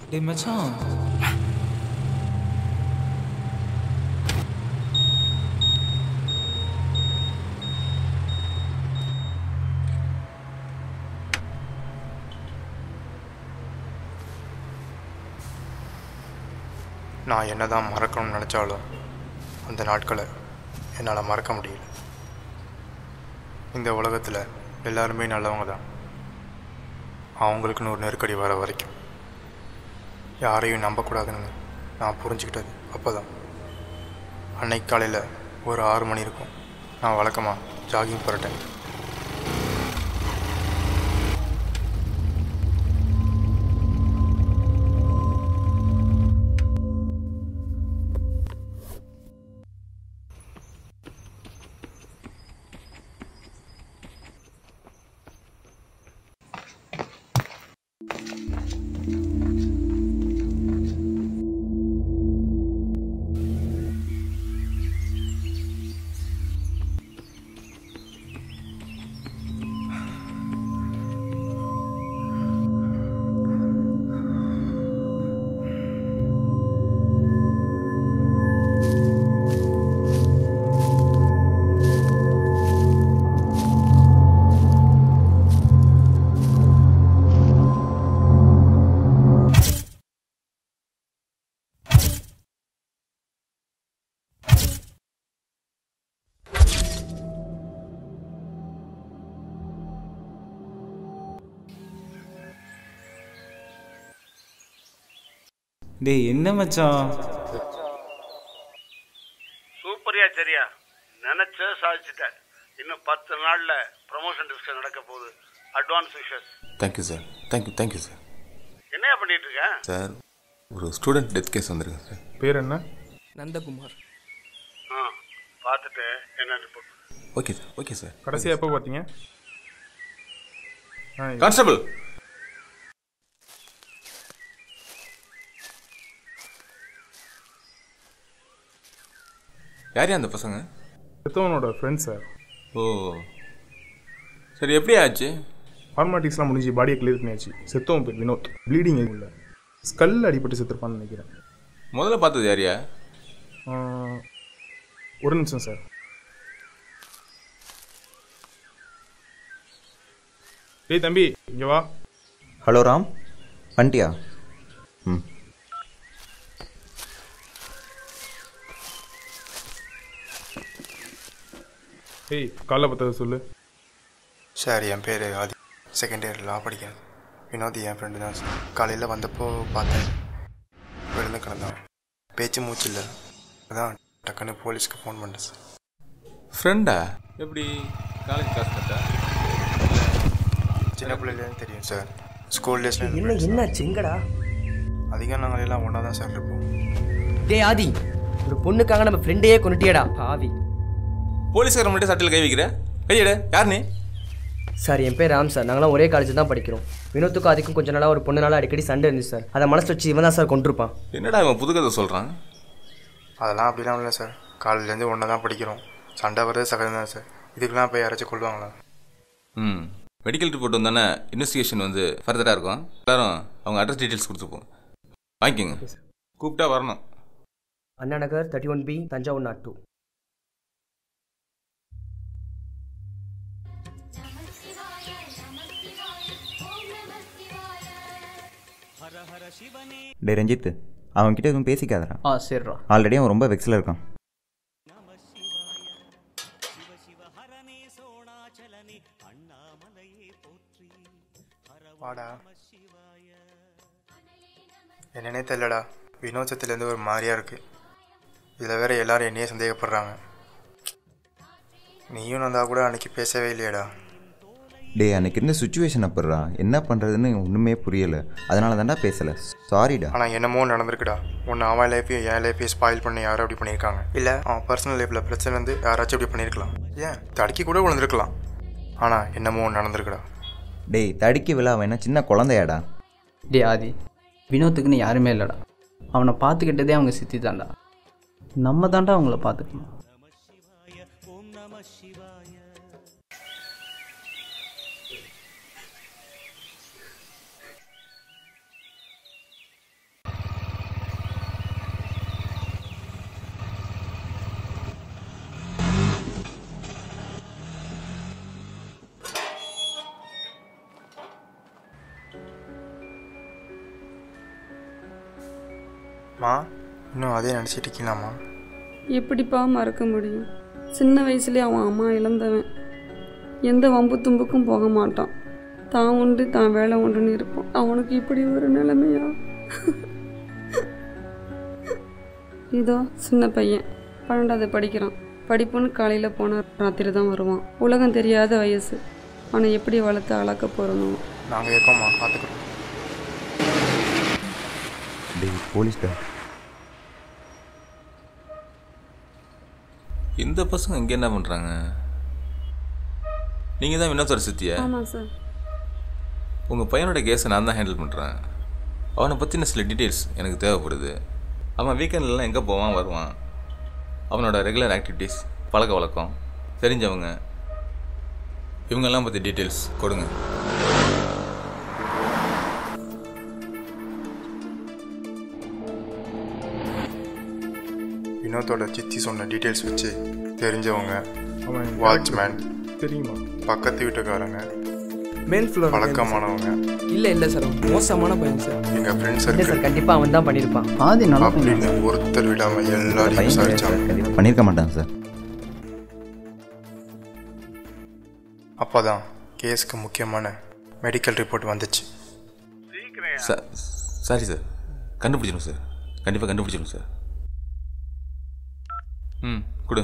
டேய் மச்சான் நான் என்ன தான் மறக்கணும்னு நினச்சாலும் அந்த நாட்களை என்னால் மறக்க முடியல இந்த உலகத்தில் எல்லாருமே நல்லவங்க தான் அவங்களுக்குன்னு ஒரு நெருக்கடி வர வரைக்கும் யாரையும் நம்பக்கூடாதுன்னு நான் புரிஞ்சுக்கிட்டது அப்போ தான் அன்னைக்கு காலையில் ஒரு ஆறு மணி இருக்கும் நான் வழக்கமாக ஜாகிங் போகிற டைம் டேய் என்ன மச்சான் சூப்பரியா சரியா நினைச்ச சாதிச்சிட்ட இன்னும் பத்து நாள்ல ப்ரமோஷன் டிஸ்கஸ் நடக்க போகுது advance wishes thank you sir thank you thank you sir என்னையா பண்ணிட்டு இருக்க சார் ஒரு ஸ்டூடெண்ட் டெத் கேஸ் வந்திருக்கு சார் பேர் என்ன நந்தகுமார் ஆ பார்த்துட்டு என்ன report okay sir okay sir கடைசியாக எப்போ பார்த்தீங்க ஆ கான்ஸ்டபிள் யார் அந்த பசங்க செத்தவனோட ஃப்ரெண்ட் சார் ஓ சரி எப்படி ஆச்சு ஃபார்மாலிட்டிஸ்லாம் முடிஞ்சு பாடியை கிளியர் பண்ணியாச்சு செத்தவன் பேர் வினோத் ப்ளீடிங் எதுவும் இல்லை ஸ்கல் அடிபட்டு செத்துருப்பான்னு நினைக்கிறேன் முதல்ல பார்த்தது யாரியா ஆ, ஒரு நிமிஷம் சார் டேய் தம்பி இங்கே வா ஹலோ ராம் வந்துட்டியா ம் ஏய் காலைல பார்த்ததை சொல்லு சார் என் பேர் ஆதி செகண்ட் இயர் லா படிக்கிறேன் வினோத் என் ஃப்ரெண்டு தான் சார் காலையில் வந்தப்போ பார்த்தேன் விழுந்து கிடந்தான் பேச்சு மூச்சு இல்லை அதான் டக்குன்னு போலீஸ்க்கு ஃபோன் பண்ணேன் சார் ஃப்ரெண்டா எப்படி காலேஜ் கிளாஸ் கட்டா சின்ன பிள்ளைலேருந்து தெரியும் சார் ஸ்கூல் டேஸ்ல என்ன என்ன செங்கடா அதிகம் நாங்கள் எல்லாம் ஒன்றா தான் சார் இருப்போம் டேய் ஆதி ஒரு பொண்ணுக்காக நம்ம ஃப்ரெண்டையே கொண்டுட்டியடா ஆவி போலீஸ்காரன் மட்டும் சட்டில் கை வைக்கிற கையெடு யார் நீ சார் என் பேர் ராம் சார் நாங்களாம் ஒரே காலேஜ் தான் படிக்கிறோம் வினோத்துக்கும் அதுக்கும் கொஞ்ச நாளாக ஒரு பொண்ணுனால அடிக்கடி சண்டை இருந்துச்சு சார் அதை மனசு வச்சு இவன் தான் சார் கொண்டிருப்பான் என்னடா இவன் புது கதை சொல்கிறான் அதெல்லாம் அப்படிலாம் இல்லை சார் காலையிலேருந்து ஒன்றா தான் படிக்கிறோம் சண்டை வர்றது சகஜம் தான் சார் இதுக்கெல்லாம் போய் யாராச்சும் கொள்வாங்களா ம் மெடிக்கல் ரிப்போர்ட் வந்தோன்னே இன்வெஸ்டிகேஷன் வந்து ஃபர்தராக இருக்கும் எல்லாரும் அவங்க அட்ரஸ் டீட்டெயில்ஸ் கொடுத்துப்போம் வாங்கிக்கோங்க கூப்பிட்டா வரணும் Anna Nagar thirty one B Thanjavur not today Ranjith அவன்கிட்ட எதுவும் பேசிக்காதடா ஆ சரிடா ஆல்ரெடி அவன் ரொம்ப வெக்ஸில் இருக்கான் வாடா என்னன்னே தெரியலடா வினோதத்துலேருந்து ஒரு மாதிரியா இருக்கு இதில் வேற எல்லாரும் என்னையே சந்தேகப்படுறாங்க நீயும் வந்தா கூட அன்னைக்கு பேசவே இல்லையேடா டே அன்னைக்கு இருந்த சுச்சுவேஷன் அப்புறா என்ன பண்ணுறதுன்னு ஒன்றுமே புரியலை அதனால தான்டா பேசலை சாரிடா ஆனால் என்னமோ நடந்திருக்குடா ஒன்று அவன் லைஃப்பையும் என் லைஃப்பையும் ஸ்பாயில் பண்ணி யாரோ அப்படி பண்ணியிருக்காங்க இல்லை அவன் பர்சனல் லைஃப்பில் பிரச்சனை வந்து யாராச்சும் அப்படி பண்ணியிருக்கலாம் ஏன் தடுக்கி கூட விழுந்திருக்கலாம் ஆனால் என்னமோ நடந்திருக்குடா டேய் தடுக்கி விழா அவன் என்ன சின்ன குழந்தையாடா டே ஆதி வினோத்துக்குன்னு யாருமே இல்லைடா அவனை பார்த்துக்கிட்டதே அவங்க சித்தி தான்டா நம்ம தான்டா அவங்கள பார்த்துக்கணும் மா இன்னும் அதே நினச்சிட்டு இருக்கீங்களாம்மா எப்படிப்பா மறக்க முடியும் சின்ன வயசுலேயே அவன் அம்மா இழந்தவன் எந்த வம்பு தும்புக்கும் போக மாட்டான் தான் உண்டு தான் வேலை உண்டுன்னு இருப்பான் அவனுக்கு இப்படி ஒரு நிலைமையா இதோ சின்ன பையன் பன்னெண்டாவது படிக்கிறான் படிப்புன்னு காலையில் போன ராத்திரி தான் வருவான் உலகம் தெரியாத வயசு அவனை எப்படி வளர்த்து அளக்க போகிறனோ நாங்கள் இருக்கோம்மா பார்த்துக்குறோம் டேய் போலீஸ்டா இந்த பசங்க இங்கே என்ன பண்ணுறாங்க நீங்கள் தான் வினோத்தோட சித்தியா ஆமாம் சார் உங்கள் பையனோட கேஸை நான் தான் ஹேண்டில் பண்ணுறேன் அவனை பற்றின சில டீட்டெயில்ஸ் எனக்கு தேவைப்படுது அவன் வீக்கெண்ட்லலாம் எங்கே போவான் வருவான் அவனோட ரெகுலர் ஆக்டிவிட்டீஸ் பழக்க வழக்கம் தெரிஞ்சவங்க இவங்கெல்லாம் பற்றி டீட்டெயில்ஸ் கொடுங்க வினோத்தோட சித்தி சொன்ன டீட்டெயில்ஸ் வச்சு தெரிஞ்சவங்க அவன் வாட்ச்மேன் தெரியுமா பக்கத்து வீட்டுக்காரங்க மேல் ஃப்ளோர் பழக்கமானவங்க இல்லை இல்லை சார் அவன் மோசமான பையன் சார் எங்கள் ஃப்ரெண்ட் இல்லை சார் சர்க்கிள் கண்டிப்பாக அவன் தான் பண்ணியிருப்பான் பாதி நல்லா அப்படின்னு ஒருத்தர் விடாமல் எல்லாரையும் பையன் விசாரிச்சாங்க கண்டிப்பாக பண்ணியிருக்க மாட்டான் சார் அப்போ தான் கேஸுக்கு முக்கியமான மெடிக்கல் ரிப்போர்ட் வந்துச்சு சார் சாரி சார் கண்டுபிடிச்சிடும் சார் கண்டிப்பாக கண்டுபிடிச்சிடும் சார் ம் கொடு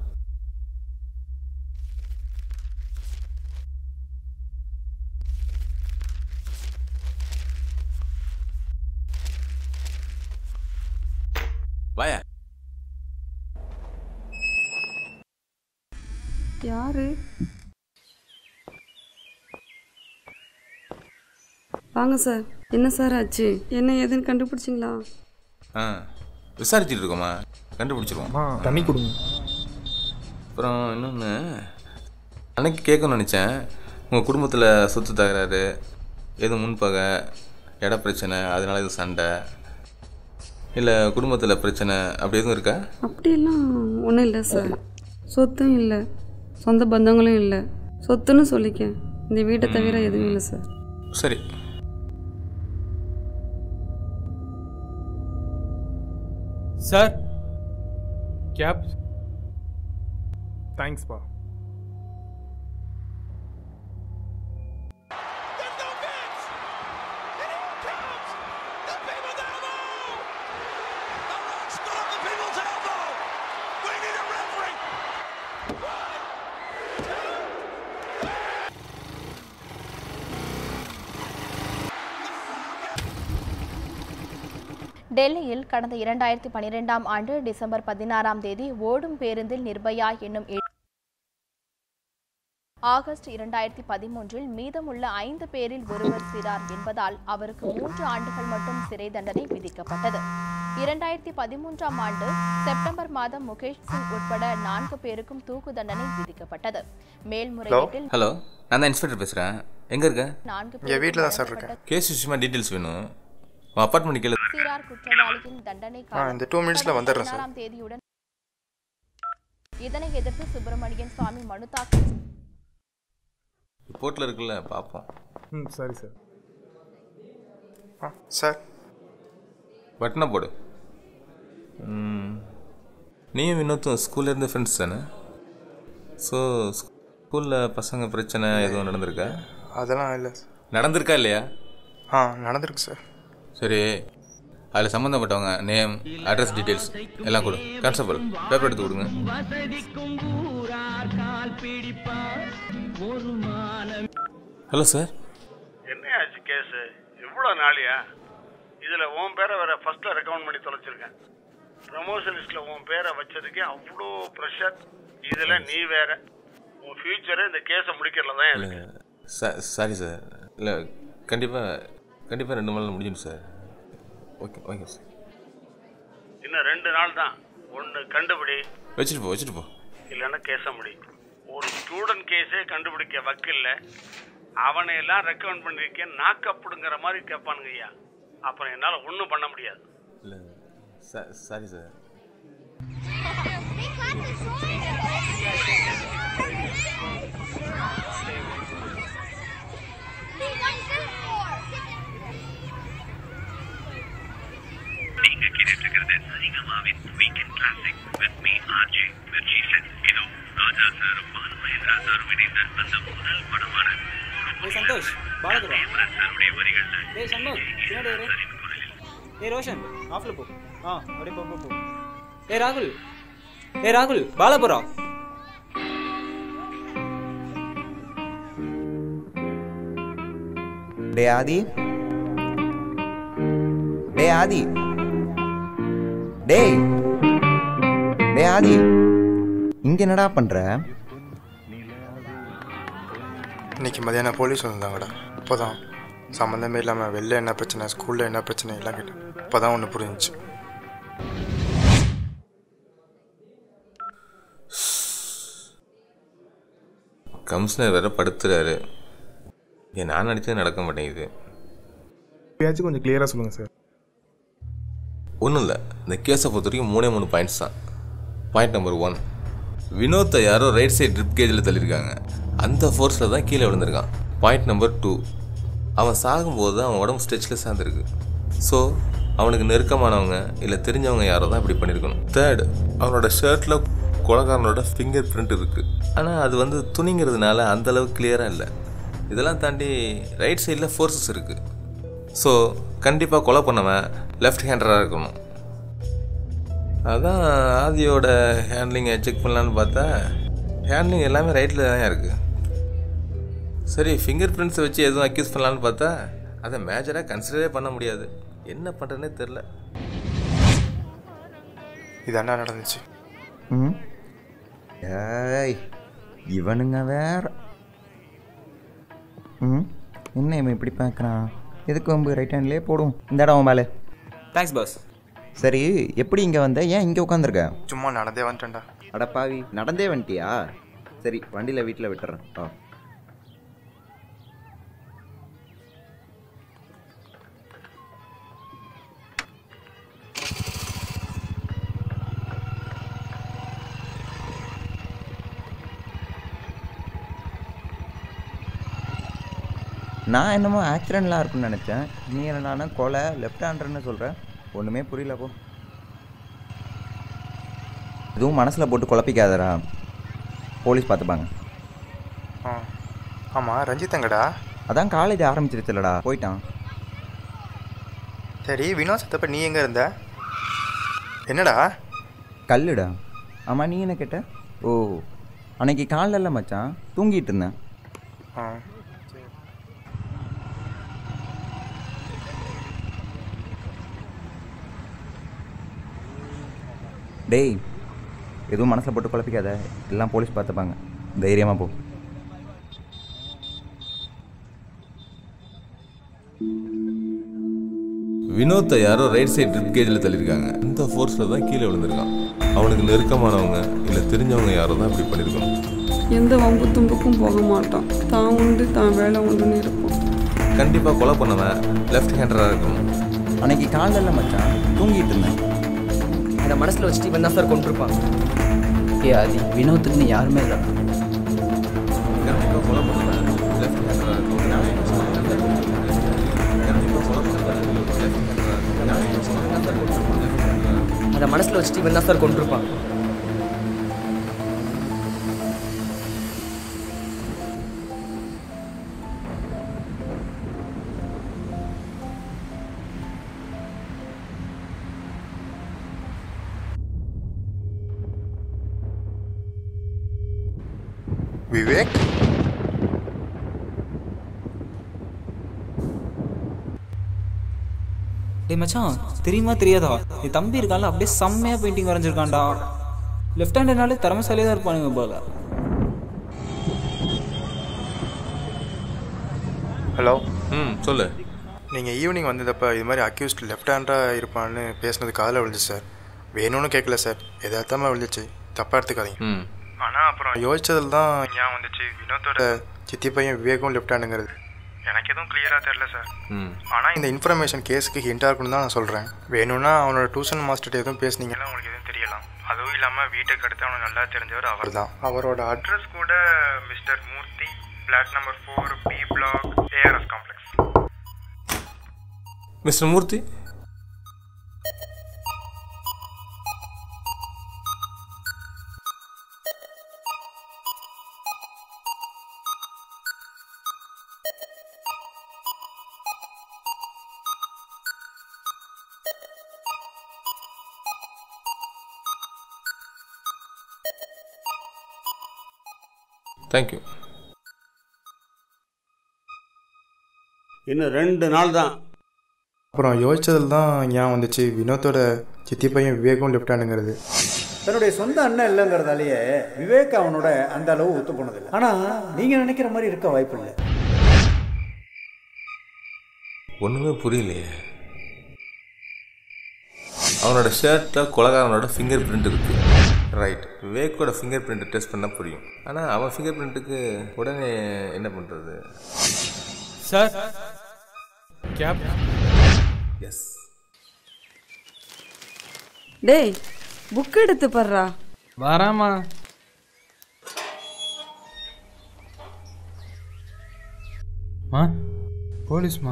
வாயா யாரு வாங்க சார் என்ன சார் ஆச்சு என்ன ஏதுன்னு கண்டுபிடிச்சிங்களா ஆ விசாரிச்சுட்டு இருக்கோமா கண்டுபிடிச்சிருவோம் அம்மா தண்ணி கொடுங்க அப்புறம் இன்னொன்று அன்னைக்கு கேட்கணும்னு நினச்சேன் உங்கள் குடும்பத்தில் சொத்து தகராறு எதுவும் முன்பகை இட பிரச்சனை அதனால எதுவும் சண்டை இல்லை குடும்பத்தில் பிரச்சனை அப்படி எதுவும் இருக்கா அப்படியெல்லாம் ஒன்றும் இல்லை சார் சொத்தும் இல்லை சொந்த பந்தங்களும் இல்லை சொத்துன்னு சொல்லிக்க இந்த வீட்டை தவிர எதுவும் இல்லை சார் சரி சார் கேப் தேங்க்ஸ்ப்பா டெல்லியில் கடந்த இரண்டாயிரத்தி பனிரெண்டாம் ஆண்டு டிசம்பர் பதினாறாம் தேதி ஓடும் பேருந்தில் நிர்பயா என்னும் இ- ஆகஸ்ட் இரண்டாயிரத்தி பதிமூன்றில் மீதமுள்ள ஐந்து பேரில் ஒருவர் சிறார் என்பதால் அவருக்கு மூன்று ஆண்டுகள் மட்டும் சிறை தண்டனை விதிக்கப்பட்டது இரண்டாயிரத்தி பதிமூன்றாம் ஆண்டு செப்டம்பர் மாதம் முகேஷ் சிங் உட்பட நான்கு பேருக்கும் தூக்கு தண்டனை விதிக்கப்பட்டது மேல்முறையீட்டில் ஹலோ நான் தான் இன்ஸ்பெக்டர் பேசுகிறேன் எங்கே இருக்க நான்கு என் வீட்டில் தான் சார் இருக்கேன் கேஸ் விஷயமா டீட்டெயில்ஸ் வேணும் உன் அப்பார்ட்மெண்ட் கீழே சிறார் குற்றவாளியின் தண்டனை ஆ இந்த டூ மினிட்ஸில் வந்துடுறேன் சார் பதினாறாம் தேதியுடன் இதனை எதிர்த்து சுப்பிரமணியன் சுவாமி மனு தாக்கல் ரிப்போர்ட்டில் இருக்குல்ல பார்ப்போம் ம் சரி சார் ஆ சார் பட்டனை போடு ம், நீயும் வினோத்தும் ஸ்கூல்ல இருந்து ஃப்ரெண்ட்ஸ் தானே ஸோ ஸ்கூலில் பசங்க பிரச்சனை எதுவும் நடந்திருக்கா அதெல்லாம் இல்லை நடந்திருக்கா இல்லையா ஆ நடந்திருக்கு சார் சரி அதில் சம்மந்தப்பட்டவங்க நேம் அட்ரஸ் டீட்டெயில்ஸ் எல்லாம் கொடு கான்ஸ்டபிள் பேப்பர் எடுத்து கொடுங்க ஹலோ சார் என்ன ஆச்சு கேஸு எவ்வளோ நாளியா இதில் உன் பேரை வேற ஃபர்ஸ்ட்டில் ரெக்கமெண்ட் பண்ணி தொலைச்சிருக்கேன் ப்ரமோஷன் லிஸ்ட்டில் உன் பேரை வச்சதுக்கே அவ்வளோ ப்ரெஷர் இதில் நீ வேற உன் ஃபியூச்சரு இந்த கேஸை முடிக்கிறதுல தான் இல்லை இருக்கு சாரி சார் இல்லை கண்டிப்பாக கண்டிப்பாக ரெண்டு நாள் முடிஞ்சிடும் சார் ஓகே ஓகே சார் இன்னும் ரெண்டு நாள் தான் ஒன்று கண்டுபிடி வச்சுட்டு போ வச்சுட்டு போ இல்லைன்னா கேஸை முடி ஒரு ஸ்டூடெண்ட் கேஸே கண்டுபிடிக்க வக்கில்ல அவனை எல்லாம் ரெக்கமெண்ட் பண்ணிருக்கேன் நாக்கப்படுங்கிற மாதிரி கேட்பானுங்க ஐயா அப்புறம் என்னால் ஒன்றும் பண்ண முடியாது இல்லை சாரி சார் நீங்க கேட்டுட்டு weekend classic with me RJ Mirchi சென் இதோ ராஜா சாரும் பாலு மகேந்திரா சாரும் இணைந்த அந்த முதல் படமான ஏய் சந்தோஷ் பாலகுரா சாருடைய வரிகள்ல ஏய் சண்முக் பின்னாடி வரு ஏய் ரோஷன் ஆஃப்ல போ ஆ அப்படியே போ போ போ ஏய் ராகுல் ஏய் ராகுல் பாலபுரா டே ஆதி டே ஆதி டேய் டே ஆதி இங்க என்னடா பண்ற இன்னைக்கு மதியானம் போலீஸ் வந்திருந்தாங்கடா இப்போதான் சம்மந்தமே இல்லாமல் வெளில என்ன பிரச்சனை ஸ்கூலில் என்ன பிரச்சனை எல்லாம் கேட்டேன் இப்போ தான் ஒன்று புரிஞ்சுச்சு கமிஷனர் வேற படுத்துறாரு ஏன் நான் நடிச்சது நடக்க மாட்டேங்குது எப்பயாச்சும் கொஞ்சம் கிளியராக சொல்லுங்கள் சார் ஒன்றும் இல்லை இந்த கேஸை பொறுத்த வரைக்கும் மூணே மூணு பாயிண்ட்ஸ் தான் பாயிண்ட் நம்பர் ஒன் வினோத்தை யாரோ ரைட் சைடு ட்ரிப் கேஜில் தள்ளியிருக்காங்க அந்த ஃபோர்ஸில் தான் கீழே விழுந்திருக்கான் பாயிண்ட் நம்பர் டூ அவன் சாகும்போது தான் அவன் உடம்பு ஸ்ட்ரெச்சில் சேர்ந்துருக்கு ஸோ அவனுக்கு நெருக்கமானவங்க இல்லை தெரிஞ்சவங்க யாரோ தான் இப்படி பண்ணியிருக்கணும் தேர்ட் அவனோட ஷர்ட்டில் கொலகாரனோட ஃபிங்கர் பிரிண்ட் இருக்குது ஆனால் அது வந்து துணிங்கிறதுனால அந்த அளவுக்கு கிளியராக இல்லை இதெல்லாம் தாண்டி ரைட் சைடில் ஃபோர்ஸஸ் இருக்குது ஸோ கண்டிப்பாக கொலை பண்ணவன் லெஃப்ட் ஹேண்டராக இருக்கணும் அதான் ஆதியோட ஹேண்ட்லிங்கை செக் பண்ணலான்னு பார்த்தா ஹேண்ட்லிங் எல்லாமே ரைட்டில் தான் இருக்குது சரி ஃபிங்கர் பிரிண்ட்ஸை வச்சு எதுவும் அக்யூஸ் பண்ணலான்னு பார்த்தா அதை மேஜராக கன்சிடரே பண்ண முடியாது என்ன பண்ணுறேன்னே தெரில இதாண்டா நடந்துச்சு ம் ஏய் இவனுங்க வேற ம் என்ன இவன் இப்படி பார்க்குறான் எதுக்கு வம்பு ரைட் ஹேண்ட்லேயே போடும் இந்த இடம் அவன் மேலே தேங்க்ஸ் பாஸ் சரி எப்படி இங்கே வந்த ஏன் இங்கே உட்காந்துருக்க சும்மா நடந்தே வந்துட்டேன்டா அடப்பாவி நடந்தே வந்துட்டியா சரி வண்டியில் வீட்டில் விட்டுறேன் ஆ நான் என்னமோ ஆக்சிடென்ட்லாம் இருக்குன்னு நினச்சேன் நீ என்னடானா கொலை லெஃப்ட் ஹேண்டர்னு சொல்கிற ஒன்றுமே புரியல போ எதுவும் மனசில் போட்டு குழப்பிக்காதடா போலீஸ் பார்த்துப்பாங்க ஆ ஆமாம் ரஞ்சித் எங்கடா அதான் காலேஜ் ஆரம்பிச்சிருச்சுலடா போயிட்டான் சரி வினோத் சத்தப்ப நீ எங்கே இருந்த என்னடா கல்லுடா ஆமாம் நீ என்ன கேட்ட ஓ அன்னைக்கு காலைல மச்சான் தூங்கிட்டு இருந்தேன் ஆ டேய் எதுவும் மனசில் போட்டு குழப்பிக்காத எல்லாம் போலீஸ் பார்த்துப்பாங்க தைரியமாக போ வினோத்தை யாரோ ரைட் சைடு ட்ரிப் கேஜில் தள்ளியிருக்காங்க அந்த ஃபோர்ஸில் தான் கீழே விழுந்திருக்கான் அவனுக்கு நெருக்கமானவங்க இல்லை தெரிஞ்சவங்க யாரோ தான் இப்படி பண்ணியிருக்கணும் எந்த வம்பு தும்புக்கும் போக மாட்டான் தான் உண்டு தான் வேலை உண்டுன்னு இருப்பான் கண்டிப்பாக கொலை பண்ணவன் லெஃப்ட் ஹேண்டராக இருக்கணும் அன்னைக்கு காலைல மச்சான் தூங்கிட்டு இருந்தேன் அதை மனசில் வச்சுட்டு இவன் தான் சார் கொண்டிருப்பான் ஏ ஆதி வினோத்துக்குன்னு யாருமே இல்லை கண்டிப்பாக கொலை பண்ணவன் லெஃப்ட் ஹேண்டராக அதை மனசில் வச்சுட்டு இவன் தான் சார் கொண்டிருப்பான் விவேக் டேய் மச்சான் தெரியுமா தெரியாதா என் தம்பி இருக்கான்ல அப்படியே செம்மையாக பெயிண்டிங் வரைஞ்சிருக்கான்டா லெஃப்ட் ஹேண்டர்னாலே திறமைசாலியாக தான் இருப்பானுங்க போல ஹலோ ம் சொல்லு நீங்கள் ஈவினிங் வந்ததப்ப இது மாதிரி அக்யூஸ்ட் லெஃப்ட் ஹேண்டாக இருப்பான்னு பேசுனது காதில் விழுந்துச்சு சார் வேணும்னு கேட்கல சார் எதார்த்தமாக விழுந்துச்சு தப்பாக எடுத்துக்காதீங்க ம் ஆனால் அப்புறம் யோசிச்சதில் தான் ஞாபகம் வந்துச்சு வினோத்தோட சித்தி பையன் விவேக்கும் லெஃப்ட் ஹேண்டுங்கிறது எனக்கு எதுவும் கிளியராக தெரில சார் ம் ஆனால் இந்த இன்ஃபர்மேஷன் கேஸுக்கு ஹிண்டாக இருக்குன்னு தான் நான் சொல்கிறேன் வேணும்னா அவனோட டியூஷன் மாஸ்டர்கிட்ட எதுவும் பேசுனீங்கன்னா உங்களுக்கு எதுவும் தெரியலாம் அதுவும் இல்லாமல் வீட்டுக்கு அடுத்து அவனுக்கு நல்லா தெரிஞ்சவர் அவர் தான் அவரோட அட்ரஸ் கூட mister Murthy flat number four B block ARS complex mister Murthy thank you இன்னும் ரெண்டு நாள் தான் அப்புறம் யோசிச்சதில் தான் ஞாபகம் வந்துச்சு வினோத்தோட சித்தி பையன் விவேகம் லெஃப்ட் ஹேண்டுங்கிறது தன்னுடைய சொந்த அண்ணன் இல்லைங்கிறதாலேயே விவேக் அவனோட அந்த அளவு ஒத்து போனதில்லை ஆனால் நீங்கள் நினைக்கிற மாதிரி இருக்க வாய்ப்பு இல்லை ஒன்றுமே புரியலையே அவனோட ஷர்ட்டில் கொலகாரனோட ஃபிங்கர் பிரிண்ட் இருக்கு ரைட் விவேக்கோட ஃபிங்கர் பிரிண்ட் டெஸ்ட் பண்ணால் புரியும் ஆனால் அவன் ஃபிங்கர் பிரிண்ட்டுக்கு உடனே என்ன பண்ணுறது சார் கேப் எஸ் டேய் புக் எடுத்து படுறா வராமா மா போலீஸ்மா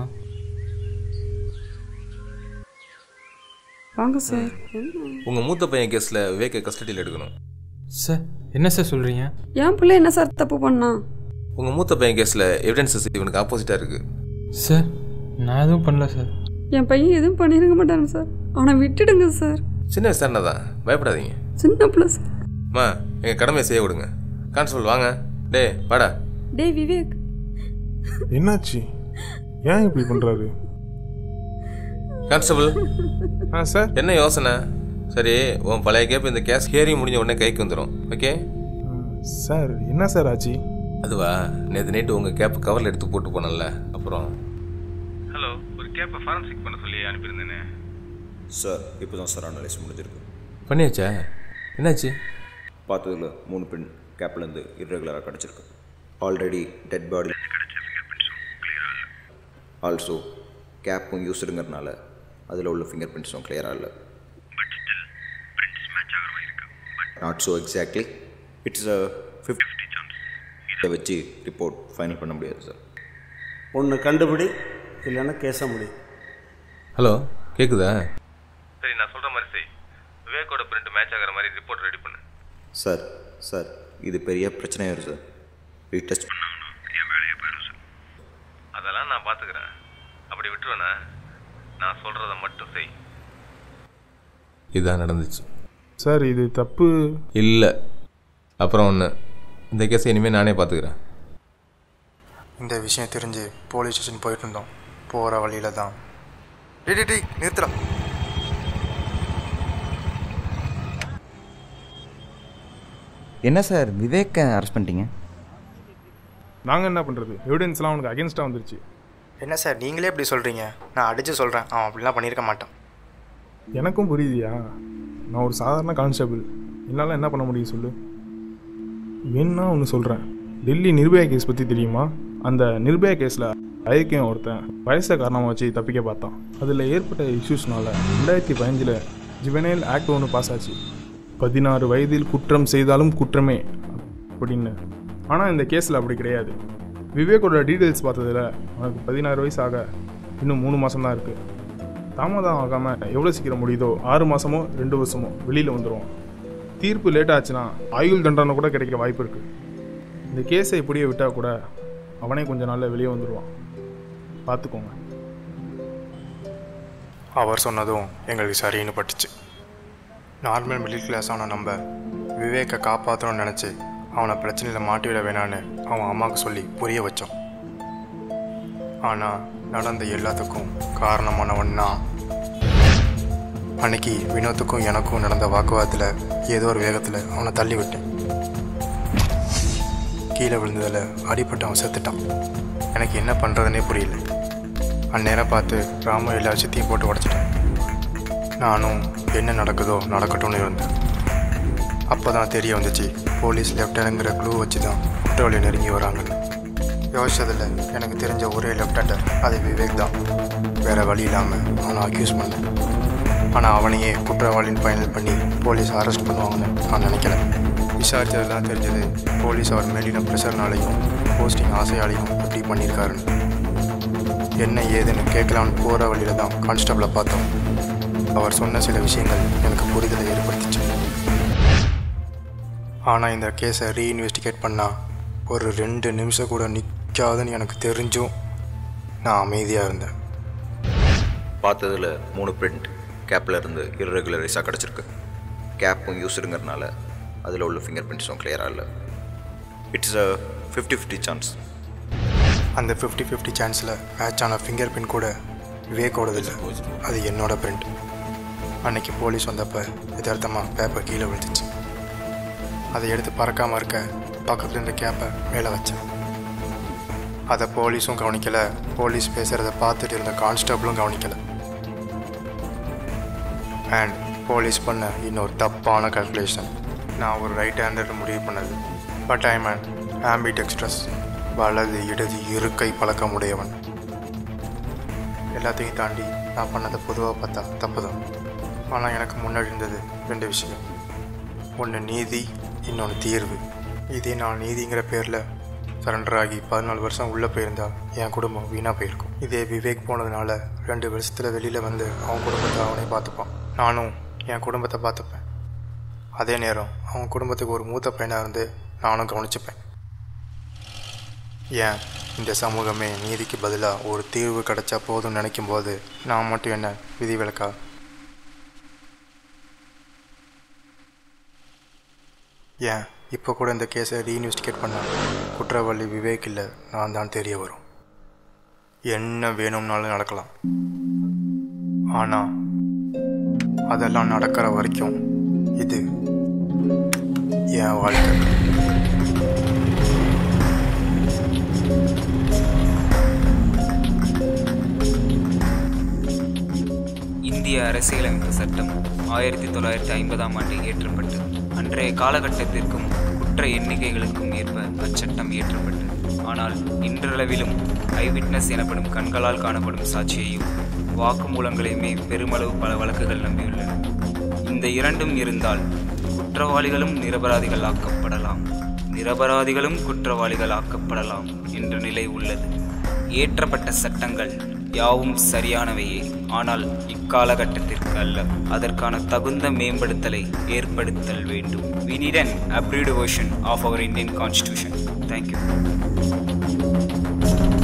வாங்க சார் உங்கள் மூத்த பையன் கேஸில் விவேக்கை கஸ்டடியில் எடுக்கணும் சார் என்ன சார் சொல்கிறீங்க என் பிள்ளை என்ன சார் தப்பு பண்ணான் உங்கள் மூத்த பையன் கேஸில் எவிடன்சஸ் இவனுக்கு ஆப்போசிட்டாக இருக்குது சார் நான் எதுவும் பண்ணல சார் என் பையன் எதுவும் பண்ணிருக்க மாட்டாங்க சார் ஆனால் விட்டுடுங்க சார் சின்ன விசாரணை தான் பயப்படாதீங்க சின்ன பிள்ளை சார் அம்மா எங்கள் கடமையை செய்ய விடுங்க கான்ஸ்டபிள் வாங்க டே வாடா டேய் விவேக் என்னாச்சு ஏன் இப்படி பண்ணுறாரு கான்ஸ்டபிள் ஆ சார் என்ன யோசனை சரி உன் பழைய கேப் இந்த கேஸ் ஹியரிங் முடிஞ்ச உடனே கைக்கு வந்துடும் ஓகே சார் என்ன சார் ஆச்சு அதுவா நேற்று நைட்டு உங்கள் கேப் கவரில் எடுத்து போட்டு போனல அப்புறம் ஹலோ ஒரு கேப்பை ஃபாரன்சிக் பண்ண சொல்லி அனுப்பியிருந்தேனே சார் இப்போ தான் சார் அனலைஸ் முடிஞ்சிருக்கு பண்ணியாச்சா என்னாச்சு பார்த்ததுல மூணு பெண் கேப்லேருந்து இர்ரெகுலராக கிடச்சிருக்கு ஆல்ரெடி டெட் பாடி ஆல்சோ கேப்பும் யூஸ்டுங்கிறனால அதில் உள்ள ஃபிங்கர் பிரிண்ட்ஸும் கிளியராக இல்லை not so exactly it's a fifty chance இதை வச்சு ரிப்போர்ட் ஃபைனல் பண்ண முடியாது சார் ஒன்று கண்டுபிடி இல்லைன்னா கேஸ முடி ஹலோ கேட்குதா சரி நான் சொல்கிற மாதிரி செய் விவேக்கோட பிரிண்ட் மேட்ச் ஆகிற மாதிரி ரிப்போர்ட் ரெடி பண்ணு சார் சார் இது பெரிய பிரச்சனையாயிரும் சார் ரீடெஸ்ட் பண்ணாங்கன்னா என் வேலையை போயிடும் சார் அதெல்லாம் நான் பார்த்துக்கிறேன் அப்படி விட்டுருவேனா நான் சொல்கிறத மட்டும் செய் இதான் நடந்துச்சு சார் இது தப்பு இல்லை அப்புறம் ஒன்று இந்த கேஸை இனிமேல் நானே பார்த்துக்கிறேன் இந்த விஷயம் தெரிஞ்சு போலீஸ் ஸ்டேஷன் போயிட்டு இருந்தோம் போகிற வழியில தான் டேய் டேய், டேய் நிறுத்துறா என்ன சார் விவேக்கை அரெஸ்ட் பண்ணிட்டீங்க நாங்கள் என்ன பண்ணுறது எவிடன்ஸ்லாம் அவனுக்கு அகேன்ஸ்டாக வந்துருச்சு என்ன சார் நீங்களே இப்படி சொல்கிறீங்க நான் அடித்து சொல்கிறேன் அவன் அப்படிலாம் பண்ணியிருக்க மாட்டான் எனக்கும் புரியுதியா நான் ஒரு சாதாரண கான்ஸ்டபிள் என்னால் என்ன பண்ண முடியும் சொல்லு வேணும்னா ஒன்று சொல்கிறேன் டெல்லி நிர்பயா கேஸ் பற்றி தெரியுமா அந்த நிர்பயா கேஸில் ஐக்கியம் ஒருத்தன் வயசை காரணமாக வச்சு தப்பிக்க பார்த்தான் அதில் ஏற்பட்ட இஷ்யூஸ்னால ரெண்டாயிரத்தி பதினஞ்சில் ஜிவனேல் ஆக்ட் ஒன்று பாஸ் ஆச்சு பதினாறு வயதில் குற்றம் செய்தாலும் குற்றமே அப்படின்னு ஆனால் இந்த கேஸில் அப்படி கிடையாது விவேக்கோட டீட்டெயில்ஸ் பார்த்ததுல அவனுக்கு பதினாறு வயசு ஆக இன்னும் மூணு மாதம் தான் இருக்குது தாமதம் ஆகாமல் எவ்வளோ சீக்கிரம் முடியுதோ ஆறு மாதமோ ரெண்டு வருஷமோ வெளியில் வந்துடுவான் தீர்ப்பு லேட் ஆச்சுன்னா ஆயுள் தண்டனை கூட கிடைக்க வாய்ப்பு இருக்குது இந்த கேஸை இப்படியே விட்டால் கூட அவனே கொஞ்ச நாளில் வெளியே வந்துடுவான் பார்த்துக்கோங்க அவர் சொன்னதும் எங்களுக்கு சரின்னு பட்டுச்சு நார்மல் மிடில் கிளாஸ் அவனை நம்ப விவேக்கை காப்பாற்றணும்னு நினச்சி அவனை பிரச்சனையில் மாட்டிவிட வேணான்னு அவன் அம்மாவுக்கு சொல்லி புரிய வச்சோம் ஆனால் நடந்த எல்லாத்துக்கும் காரணமானவன் நான் அன்னைக்கு வினோத்துக்கும் எனக்கும் நடந்த வாக்குவாதத்தில் ஏதோ ஒரு வேகத்தில் அவனை தள்ளி விட்டேன் கீழே விழுந்ததில் அடிபட்டு அவன் செத்துட்டான் எனக்கு என்ன பண்ணுறதுனே புரியல அந்நேரம் பார்த்து ராமு எல்லா விஷயத்தையும் போட்டு உடச்சிட்டேன் நானும் என்ன நடக்குதோ நடக்கட்டும்னு இருந்தேன் அப்போ தான் தெரிய வந்துச்சு போலீஸ் லெஃப்டனுங்கிற க்ளூ வச்சு தான் குற்றவாளி நெருங்கி வராங்கன்னு யோசிச்சதில் எனக்கு தெரிஞ்ச ஒரே லெஃப்டனர் அது விவேக் தான் வேறு வழி இல்லாமல் அவனை அக்யூஸ் பண்ணேன் ஆனால் அவனையே குற்றவாளின்னு ஃபைனல் பண்ணி போலீஸ் அரெஸ்ட் பண்ணுவாங்கன்னு நான் நினைக்கல விசாரிச்சதெல்லாம் தெரிஞ்சது போலீஸ் அவர் மேலின ப்ரெஷர்னாலையும் போஸ்டிங் ஆசையாலையும் இப்படி பண்ணியிருக்காருன்னு என்ன ஏதுன்னு கேட்கலான்னு போகிற வழியில தான் கான்ஸ்டபிளை பார்த்தோம் அவர் சொன்ன சில விஷயங்கள் எனக்கு புரிதலை ஏற்படுத்திச்சு ஆனால் இந்த கேஸை ரீஇன்வெஸ்டிகேட் பண்ணால் ஒரு ரெண்டு நிமிஷம் கூட நிற்காதுன்னு எனக்கு தெரிஞ்சும் நான் அமைதியாக இருந்தேன் பார்த்ததில் மூணு பிரிண்ட் கேப்பில் இருந்து இர்ரெகுலரைஸாக கிடச்சிருக்கு கேப்பும் யூஸ்டுங்கிறனால அதில் உள்ள ஃபிங்கர் பிரிண்ட்ஸும் கிளியராக இல்லை it's a fifty fifty chance அந்த ஃபிஃப்டி ஃபிஃப்டி சான்ஸில் மேட்ச் ஆன ஃபிங்கர் பிரிண்ட் கூட விவேக்கோடது இல்லை அது என்னோட பிரிண்ட் அன்னைக்கு போலீஸ் வந்தப்போ யதார்த்தமாக பேப்பர் கீழே விழுந்துச்சு அதை எடுத்து பறக்காமல் இருக்க பக்கத்தில் இருந்த கேப்பை மேலே வச்சேன் அதை போலீஸும் கவனிக்கலை போலீஸ் பேசுகிறத பார்த்துட்டு இருந்த கான்ஸ்டபிளும் கவனிக்கலை அண்ட் போலீஸ் பண்ண இன்னொரு தப்பான கல்குலேஷன் நான் ஒரு ரைட் ஹேண்டட் முடிவு பண்ணது but I mean ambidextrous வலது இடது இருக்கை பழக்கமுடையவன் எல்லாத்தையும் தாண்டி நான் பண்ணதை பொதுவாக பார்த்தா தப்பு தான் ஆனால் எனக்கு முன்னாடி இருந்தது ரெண்டு விஷயம் ஒன்று நீதி இன்னொன்று தீர்வு இதே நான் நீதிங்கிற பேரில் சரண்டர் ஆகி பதினாலு வருஷம் உள்ளே போயிருந்தா என் குடும்பம் வீணாக போயிருக்கும் இதே விவேக் போனதுனால ரெண்டு வருஷத்தில் வெளியில் வந்து அவன் குடும்பத்தை அவனே பார்த்துப்பான் நானும் என் குடும்பத்தை பார்த்துப்பேன் அதே நேரம் அவன் குடும்பத்துக்கு ஒரு மூத்த பையனாக இருந்து நானும் கவனிச்சுப்பேன் ஏன் இந்த சமூகமே நீதிக்கு பதிலாக ஒரு தீர்வு கிடைச்சா போதும்னு நினைக்கும் போது நான் மட்டும் என்ன விதிவிலக்கா ஏன் இப்போ கூட இந்த கேஸை ரீஇன்வெஸ்டிகேட் பண்ண குற்றவாளி விவேக் இல்லை நான் தான் தெரிய வரும் என்ன வேணும்னாலும் நடக்கலாம் ஆனால் அதெல்லாம் நடக்கிற வரைக்கும் இது என் வாழ்க்கை இந்திய அரசியலமைப்பு சட்டம் ஆயிரத்தி தொள்ளாயிரத்தி ஐம்பதாம் ஆண்டு இயற்றப்பட்டது அன்றைய காலகட்டத்திற்கும் குற்ற எண்ணிக்கைகளுக்கும் ஏற்ப அச்சட்டம் இயற்றப்பட்டது ஆனால் இன்றளவிலும் ஐவிட்னஸ் எனப்படும் கண்களால் காணப்படும் சாட்சியையும் வாக்குமூலங்களையுமே பெருமளவு பல வழக்குகள் நம்பியுள்ளன இந்த இரண்டும் இருந்தால் குற்றவாளிகளும் நிரபராதிகள் ஆக்கப்படலாம் நிரபராதிகளும் குற்றவாளிகள் ஆக்கப்படலாம் என்ற நிலை உள்ளது இயற்றப்பட்ட சட்டங்கள் யாவும் சரியானவையே ஆனால் இக்காலகட்டத்திற்கு அல்ல அதற்கான தகுந்த மேம்படுத்தலை ஏற்படுத்தல் வேண்டும் we need an upgraded version of our indian constitution thank you